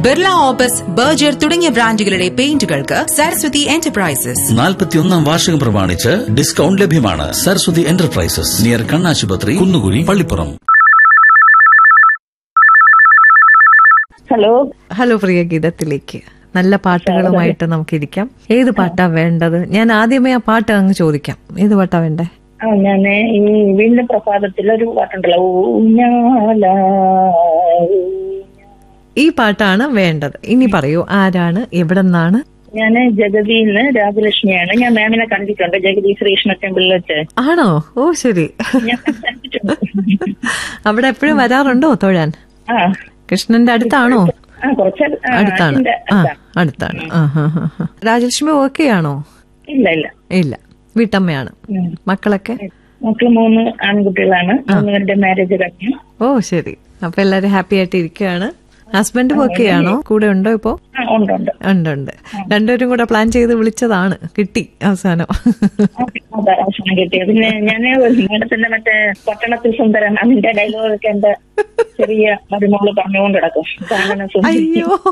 Birla opus Berger തുടങ്ങിയ ബ്രാൻഡുകളുടെ പെയിന്റുകൾക്ക് Saraswati enterprises നാൽപ്പത്തിയൊന്നാം വാർഷികം പ്രമാണിച്ച് ഡിസ്കൗണ്ട് ലഭ്യമാണ് സരസ്വതി എന്റർപ്രൈസസ് നിയർ കണ്ണാശുപത്രി കുന്നുകുഴി പള്ളിപ്പുറം ഹലോ ഹലോ പ്രിയ ഗീതത്തിലേക്ക് നല്ല പാട്ടുകളുമായിട്ട് നമുക്കിരിക്കാം ഏത് പാട്ടാ വേണ്ടത് ഞാൻ ആദ്യമേ ആ പാട്ട് അങ്ങ് ചോദിക്കാം ഏത് പാട്ടാ വേണ്ടേ ആ ഞാന് ഈ വീണ്ടും പ്രഭാതത്തിൽ ഒരു പാട്ടുണ്ടല്ലോ ഊഞ്ഞാല ഈ പാട്ടാണ് വേണ്ടത് ഇനി പറയൂ ആരാണ് എവിടെ നിന്നാണ് ഞാന് ജഗതിന്ന് രാജലക്ഷ്മിയാണ് ഞാൻ മാമിനെ കണ്ടിട്ടുണ്ട് ജഗതി ശ്രീകൃഷ്ണ ടെമ്പിളിൽ വെച്ച് ആണോ ഓ ശരി ഞാൻ കണ്ടിട്ടുണ്ട് അവിടെ എപ്പോഴും വരാറുണ്ടോ തൊഴാൻ ആ കൃഷ്ണന്റെ അടുത്താണോ ആ കുറച്ച് ആ, അടുത്താണ് അതിന്റെ ആ അടുത്താണ്. അടുത്താണ് ആ ഹാ ഹാ ഹാ. രാജലക്ഷ്മി ഓക്കെ ആണോ ഇല്ല ഇല്ല ഇല്ല വീട്ടമ്മയാണ് ഉം. മക്കളൊക്കെ മക്കള് മൂന്ന് ആൺകുട്ടികളാണ് മൂന്നുപേരുടെ മാരേജ് കഴിഞ്ഞു ഓ ശരി അപ്പൊ എല്ലാരും ഹാപ്പി ആയിട്ട് ഇരിക്കുകയാണ് ഹസ്ബൻഡും ഓക്കെ ആണോ കൂടെ ഉണ്ടോ ഇപ്പോ ആ ഉണ്ട് ഉണ്ട് ഉണ്ട് ഉണ്ട് രണ്ടുപേരും കൂടെ പ്ലാൻ ചെയ്ത് വിളിച്ചതാണ് കിട്ടി അവസാനം അതെ അവസാനം കിട്ടിയത് പിന്നെ ഞാന് മേഡത്തിന്റെ മറ്റേ പട്ടണത്തിൽ സുന്ദരൻ അതിന്റെ ഡയലോഗൊക്കെ എന്റെ ചെറിയ മരുമോള് പറഞ്ഞുകൊണ്ട് കിടക്കും കാണുന്ന സുന്ദരി അയ്യോ